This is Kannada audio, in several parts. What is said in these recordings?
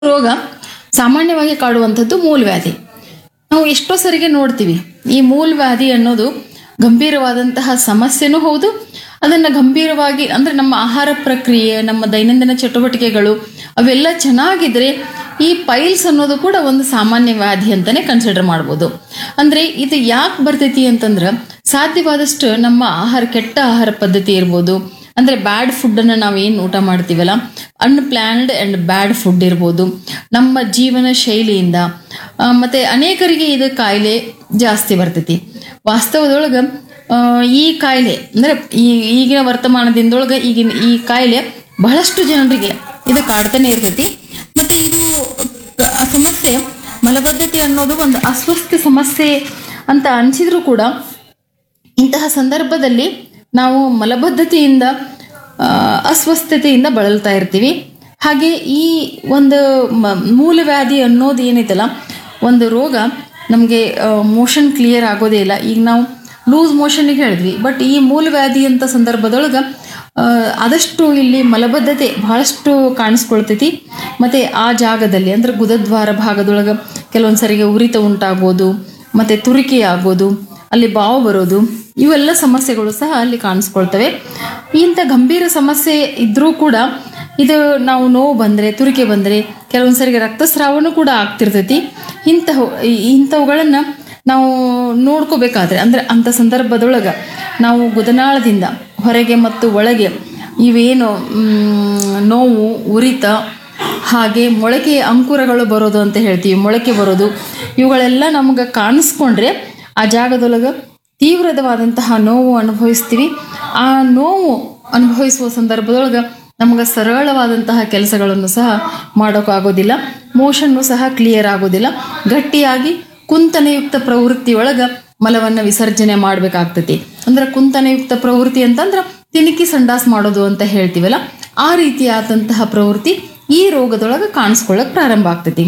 ರೋಗ ಸಾಮಾನ್ಯವಾಗಿ ಕಾಡುವಂಥದ್ದು ಮೂಲವ್ಯಾಧಿ ನಾವು ಎಷ್ಟೋ ಸರಿಗೆ ನೋಡ್ತೀವಿ ಈ ಮೂಲವ್ಯಾಧಿ ಅನ್ನೋದು ಗಂಭೀರವಾದಂತಹ ಸಮಸ್ಯೆನೂ ಹೌದು ಅದನ್ನು ಗಂಭೀರವಾಗಿ ಅಂದರೆ ನಮ್ಮ ಆಹಾರ ಪ್ರಕ್ರಿಯೆ ನಮ್ಮ ದೈನಂದಿನ ಚಟುವಟಿಕೆಗಳು ಅವೆಲ್ಲ ಚೆನ್ನಾಗಿದ್ರೆ ಈ ಪೈಲ್ಸ್ ಅನ್ನೋದು ಕೂಡ ಒಂದು ಸಾಮಾನ್ಯ ವ್ಯಾಧಿ ಅಂತಾನೆ ಕನ್ಸಿಡರ್ ಮಾಡ್ಬೋದು ಅಂದರೆ ಇದು ಯಾಕೆ ಬರ್ತೈತಿ ಅಂತಂದ್ರೆ ಸಾಧ್ಯವಾದಷ್ಟು ನಮ್ಮ ಆಹಾರ ಕೆಟ್ಟ ಆಹಾರ ಪದ್ಧತಿ ಇರ್ಬೋದು ಅಂದರೆ ಬ್ಯಾಡ್ ಫುಡ್ಡನ್ನು ನಾವು ಏನು ಊಟ ಮಾಡ್ತೀವಲ್ಲ ಅನ್ಪ್ಲ್ಯಾನ್ಡ್ ಆ್ಯಂಡ್ ಬ್ಯಾಡ್ ಫುಡ್ ಇರ್ಬೋದು ನಮ್ಮ ಜೀವನ ಶೈಲಿಯಿಂದ ಆ, ಮತ್ತೆ ಅನೇಕರಿಗೆ ಇದು ಕಾಯಿಲೆ ಜಾಸ್ತಿ ಬರ್ತೈತಿ ವಾಸ್ತವದೊಳಗೆ ಆ, ಈ ಕಾಯಿಲೆ ಅಂದರೆ ಈ ಈಗಿನ ವರ್ತಮಾನದಿಂದೊಳಗೆ ಈಗಿನ ಈ ಕಾಯಿಲೆ ಬಹಳಷ್ಟು ಜನರಿಗೆ ಇದು ಕಾಡ್ತಾನೆ ಇರ್ತೈತಿ ಮತ್ತು ಇದು ಆ ಸಮಸ್ಯೆ ಮಲಬದ್ಧತೆ ಅನ್ನೋದು ಒಂದು ಅಸ್ವಸ್ಥ ಸಮಸ್ಯೆ ಅಂತ ಅನಿಸಿದ್ರು ಕೂಡ ಇಂತಹ ಸಂದರ್ಭದಲ್ಲಿ ನಾವು ಮಲಬದ್ಧತೆಯಿಂದ ಆ, ಅಸ್ವಸ್ಥತೆಯಿಂದ ಬಳಲ್ತಾ ಇರ್ತೀವಿ ಹಾಗೆ ಈ ಒಂದು ಮ- ಮೂಲವ್ಯಾಧಿ ಅನ್ನೋದು ಏನೈತಲ್ಲ ಒಂದು ರೋಗ ನಮಗೆ ಮೋಷನ್ ಕ್ಲಿಯರ್ ಆಗೋದೇ ಇಲ್ಲ ಈಗ ನಾವು ಲೂಸ್ ಮೋಷನ್ಗೆ ಹೇಳಿದ್ವಿ ಬಟ್ ಈ ಮೂಲವ್ಯಾಧಿ ಅಂತ ಸಂದರ್ಭದೊಳಗೆ ಆ, ಆದಷ್ಟು ಇಲ್ಲಿ ಮಲಬದ್ಧತೆ ಬಹಳಷ್ಟು ಕಾಣಿಸ್ಕೊಳ್ತೈತಿ ಮತ್ತು ಆ ಜಾಗದಲ್ಲಿ ಅಂದರೆ ಗುದದ್ವಾರ ಭಾಗದೊಳಗೆ ಕೆಲವೊಂದು ಸರಿಗೆ ಉರಿತ ಉಂಟಾಗ್ಬೋದು ಮತ್ತು ತುರಿಕೆ ಆಗೋದು ಅಲ್ಲಿ ಬಾವು ಬರೋದು ಇವೆಲ್ಲ ಸಮಸ್ಯೆಗಳು ಸಹ ಅಲ್ಲಿ ಕಾಣಿಸ್ಕೊಳ್ತವೆ ಇಂಥ ಗಂಭೀರ ಸಮಸ್ಯೆ ಇದ್ರೂ ಕೂಡ ಇದು ನಾವು ನೋವು ಬಂದರೆ ತುರಿಕೆ ಬಂದರೆ ಕೆಲವೊಂದು ಸರಿಗೆ ರಕ್ತಸ್ರಾವನೂ ಕೂಡ ಆಗ್ತಿರ್ತೈತಿ ಇಂತಹ ಇಂಥವುಗಳನ್ನು ನಾವು ನೋಡ್ಕೋಬೇಕಾದ್ರೆ ಅಂದರೆ ಅಂಥ ಸಂದರ್ಭದೊಳಗೆ ನಾವು ಗುದನಾಳದಿಂದ ಹೊರಗೆ ಮತ್ತು ಒಳಗೆ ಇವೇನು ಮ್, ನೋವು ಉರಿತ ಹಾಗೆ ಮೊಳಕೆ ಅಂಕುರಗಳು ಬರೋದು ಅಂತ ಹೇಳ್ತೀವಿ ಮೊಳಕೆ ಬರೋದು ಇವುಗಳೆಲ್ಲ ನಮ್ಗೆ ಕಾಣಿಸ್ಕೊಂಡ್ರೆ ಆ ಜಾಗದೊಳಗೆ ತೀವ್ರವಾದಂತಹ ನೋವು ಅನುಭವಿಸ್ತೀವಿ ಆ ನೋವು ಅನುಭವಿಸುವ ಸಂದರ್ಭದೊಳಗೆ ನಮ್ಗೆ ಸರಳವಾದಂತಹ ಕೆಲಸಗಳನ್ನು ಸಹ ಮಾಡೋಕ್ಕಾಗೋದಿಲ್ಲ ಮೋಷನ್ನು ಸಹ ಕ್ಲಿಯರ್ ಆಗೋದಿಲ್ಲ ಗಟ್ಟಿಯಾಗಿ ಕುಂತನೆಯುಕ್ತ ಪ್ರವೃತ್ತಿಯೊಳಗೆ ಮಲವನ್ನು ವಿಸರ್ಜನೆ ಮಾಡಬೇಕಾಗ್ತೈತಿ ಅಂದ್ರೆ ಕುಂತನೆಯುಕ್ತ ಪ್ರವೃತ್ತಿ ಅಂತಂದ್ರೆ ತಿಣುಕಿ ಸಂಡಾಸ್ ಮಾಡೋದು ಅಂತ ಹೇಳ್ತೀವಲ್ಲ ಆ ರೀತಿಯಾದಂತಹ ಪ್ರವೃತ್ತಿ ಈ ರೋಗದೊಳಗೆ ಕಾಣಿಸ್ಕೊಳ್ಳೋಕೆ ಪ್ರಾರಂಭ ಆಗ್ತೈತಿ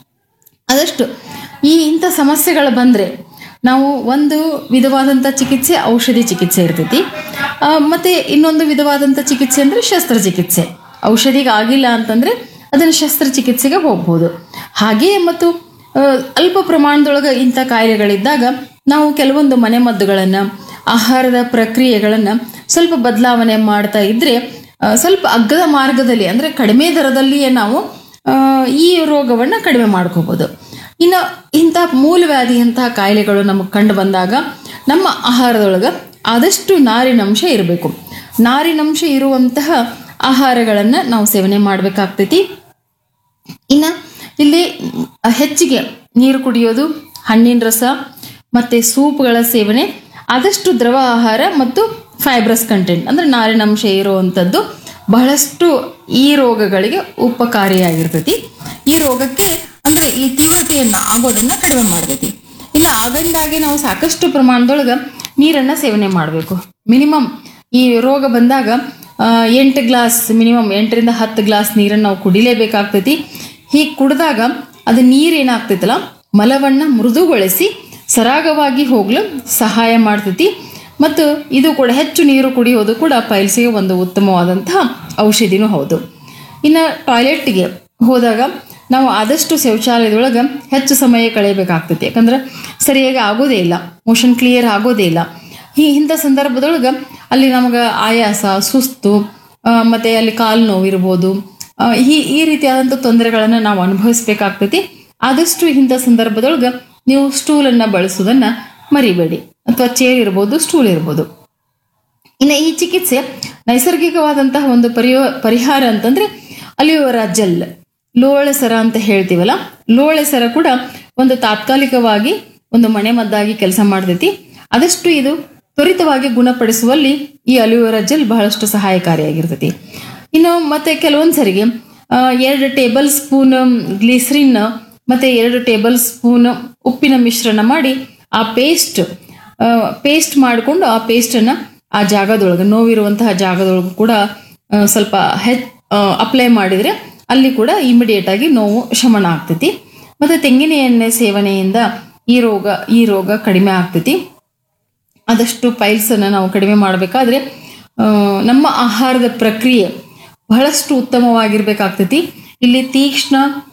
ಆದಷ್ಟು ಈ ಇಂಥ ಸಮಸ್ಯೆಗಳು ಬಂದರೆ ನಾವು ಒಂದು ವಿಧವಾದಂಥ ಚಿಕಿತ್ಸೆ ಔಷಧಿ ಚಿಕಿತ್ಸೆ ಇರ್ತೈತಿ ಆ, ಮತ್ತೆ ಇನ್ನೊಂದು ವಿಧವಾದಂಥ ಚಿಕಿತ್ಸೆ ಅಂದರೆ ಶಸ್ತ್ರಚಿಕಿತ್ಸೆ ಔಷಧಿಗೆ ಆಗಿಲ್ಲ ಅಂತಂದರೆ ಅದನ್ನು ಶಸ್ತ್ರಚಿಕಿತ್ಸೆಗೆ ಹೋಗ್ಬೋದು ಹಾಗೆಯೇ ಮತ್ತು ಆ, ಅಲ್ಪ ಪ್ರಮಾಣದೊಳಗೆ ಇಂಥ ಕಾಯಿಲೆಗಳಿದ್ದಾಗ ನಾವು ಕೆಲವೊಂದು ಮನೆಮದ್ದುಗಳನ್ನು ಆಹಾರದ ಪ್ರಕ್ರಿಯೆಗಳನ್ನು ಸ್ವಲ್ಪ ಬದಲಾವಣೆ ಮಾಡ್ತಾ ಇದ್ದರೆ ಆ, ಸ್ವಲ್ಪ ಅಗ್ಗದ ಮಾರ್ಗದಲ್ಲಿ ಅಂದರೆ ಕಡಿಮೆ ದರದಲ್ಲಿಯೇ ನಾವು ಆ, ಈ ರೋಗವನ್ನು ಕಡಿಮೆ ಮಾಡ್ಕೋಬೋದು ಇನ್ನು ಇಂಥ ಮೂಲವ್ಯಾಧಿಯಂತಹ ಕಾಯಿಲೆಗಳು ನಮಗೆ ಕಂಡು ಬಂದಾಗ ನಮ್ಮ ಆಹಾರದೊಳಗೆ ಆದಷ್ಟು ನಾರಿನಂಶ ಇರಬೇಕು ನಾರಿನಂಶ ಇರುವಂತಹ ಆಹಾರಗಳನ್ನು ನಾವು ಸೇವನೆ ಮಾಡಬೇಕಾಗ್ತೈತಿ ಇನ್ನು ಇಲ್ಲಿ ಹೆಚ್ಚಿಗೆ ನೀರು ಕುಡಿಯೋದು ಹಣ್ಣಿನ ರಸ ಮತ್ತು ಸೂಪ್ಗಳ ಸೇವನೆ ಆದಷ್ಟು ದ್ರವ ಆಹಾರ ಮತ್ತು ಫೈಬ್ರಸ್ ಕಂಟೆಂಟ್ ಅಂದರೆ ನಾರಿನಂಶ ಇರುವಂಥದ್ದು ಬಹಳಷ್ಟು ಈ ರೋಗಗಳಿಗೆ ಉಪಕಾರಿಯಾಗಿರ್ತೈತಿ ಈ ರೋಗಕ್ಕೆ ಅಂದರೆ ಈ ತೀವ್ರತೆಯನ್ನು ಆಗೋದನ್ನು ಕಡಿಮೆ ಮಾಡ್ತೈತಿ ಇನ್ನು ಆಗಂದಾಗೆ ನಾವು ಸಾಕಷ್ಟು ಪ್ರಮಾಣದೊಳಗೆ ನೀರನ್ನು ಸೇವನೆ ಮಾಡಬೇಕು ಮಿನಿಮಮ್ ಈ ರೋಗ ಬಂದಾಗ ಆ, ಎಂಟು ಗ್ಲಾಸ್ ಮಿನಿಮಮ್ ಎಂಟರಿಂದ ಹತ್ತು ಗ್ಲಾಸ್ ನೀರನ್ನು ನಾವು ಕುಡಿಲೇಬೇಕಾಗ್ತೈತಿ ಹೀಗೆ ಕುಡಿದಾಗ ಅದು ನೀರು ಏನಾಗ್ತೈತಲ್ಲ ಮಲವನ್ನು ಮೃದುಗೊಳಿಸಿ ಸರಾಗವಾಗಿ ಹೋಗಲು ಸಹಾಯ ಮಾಡ್ತೈತಿ ಮತ್ತು ಇದು ಕೂಡ ಹೆಚ್ಚು ನೀರು ಕುಡಿಯೋದು ಕೂಡ ಪೈಲ್ಸಿಗೆ ಒಂದು ಉತ್ತಮವಾದಂತಹ ಔಷಧಿನೂ ಹೌದು ಇನ್ನು ಟಾಯ್ಲೆಟ್ಗೆ ಹೋದಾಗ ನಾವು ಆದಷ್ಟು ಶೌಚಾಲಯದೊಳಗೆ ಹೆಚ್ಚು ಸಮಯ ಕಳೆಯಬೇಕಾಗ್ತೈತಿ ಯಾಕಂದ್ರೆ ಸರಿಯಾಗಿ ಆಗೋದೇ ಇಲ್ಲ ಮೋಷನ್ ಕ್ಲಿಯರ್ ಆಗೋದೇ ಇಲ್ಲ ಈ ಇಂಥ ಸಂದರ್ಭದೊಳಗೆ ಅಲ್ಲಿ ನಮಗೆ ಆಯಾಸ ಸುಸ್ತು ಆ, ಮತ್ತೆ ಅಲ್ಲಿ ಕಾಲು ನೋವು ಇರ್ಬೋದು ಆ, ಈ ಈ ರೀತಿಯಾದಂಥ ತೊಂದರೆಗಳನ್ನು ನಾವು ಅನುಭವಿಸ್ಬೇಕಾಗ್ತೈತಿ ಆದಷ್ಟು ಇಂಥ ಸಂದರ್ಭದೊಳಗೆ ನೀವು ಸ್ಟೂಲನ್ನು ಬಳಸೋದನ್ನು ಮರಿಬೇಡಿ ಅಥವಾ ಚೇರ್ ಇರ್ಬೋದು ಸ್ಟೂಲ್ ಇರ್ಬೋದು ಇನ್ನು ಈ ಚಿಕಿತ್ಸೆ ನೈಸರ್ಗಿಕವಾದಂತಹ ಒಂದು ಪರಿಯ ಪರಿಹಾರ ಅಂತಂದ್ರೆ ಅಲಿಯೋರಾ ಜೆಲ್ ಲೋಳೆ ಸರ ಅಂತ ಹೇಳ್ತೀವಲ್ಲ ಲೋಳೆ ಸರ ಕೂಡ ಒಂದು ತಾತ್ಕಾಲಿಕವಾಗಿ ಒಂದು ಮನೆಮದ್ದಾಗಿ ಕೆಲಸ ಮಾಡ್ತೈತಿ ಆದಷ್ಟು ಇದು ತ್ವರಿತವಾಗಿ ಗುಣಪಡಿಸುವಲ್ಲಿ ಈ ಅಲಿಯೋರಾ ಜೆಲ್ ಬಹಳಷ್ಟು ಸಹಾಯಕಾರಿಯಾಗಿರ್ತೈತಿ ಇನ್ನು ಮತ್ತೆ ಕೆಲವೊಂದು ಸರಿಗೆ ಆ, ಎರಡು ಟೇಬಲ್ ಸ್ಪೂನ್ ಗ್ಲಿಸರಿನ್ ಮತ್ತೆ ಎರಡು ಟೇಬಲ್ ಸ್ಪೂನ್ ಉಪ್ಪಿನ ಮಿಶ್ರಣ ಮಾಡಿ ಆ ಪೇಸ್ಟ್ ಪೇಸ್ಟ್ ಮಾಡಿಕೊಂಡು ಆ ಪೇಸ್ಟನ್ನು ಆ ಜಾಗದೊಳಗೆ ನೋವಿರುವಂತಹ ಜಾಗದೊಳಗೆ ಕೂಡ ಆ, ಸ್ವಲ್ಪ ಹೆಚ್ ಅಪ್ಲೈ ಮಾಡಿದರೆ ಅಲ್ಲಿ ಕೂಡ ಇಮಿಡಿಯೇಟ್ ಆಗಿ ನೋವು ಶಮನ ಆಗ್ತೈತಿ ಮತ್ತು ತೆಂಗಿನ ಎಣ್ಣೆ ಸೇವನೆಯಿಂದ ಈ ರೋಗ ಈ ರೋಗ ಕಡಿಮೆ ಆಗ್ತೈತಿ ಆದಷ್ಟು ಪೈಲ್ಸನ್ನು ನಾವು ಕಡಿಮೆ ಮಾಡಬೇಕಾದ್ರೆ ನಮ್ಮ ಆಹಾರದ ಪ್ರಕ್ರಿಯೆ ಬಹಳಷ್ಟು ಉತ್ತಮವಾಗಿರ್ಬೇಕಾಗ್ತೈತಿ ಇಲ್ಲಿ ತೀಕ್ಷ್ಣ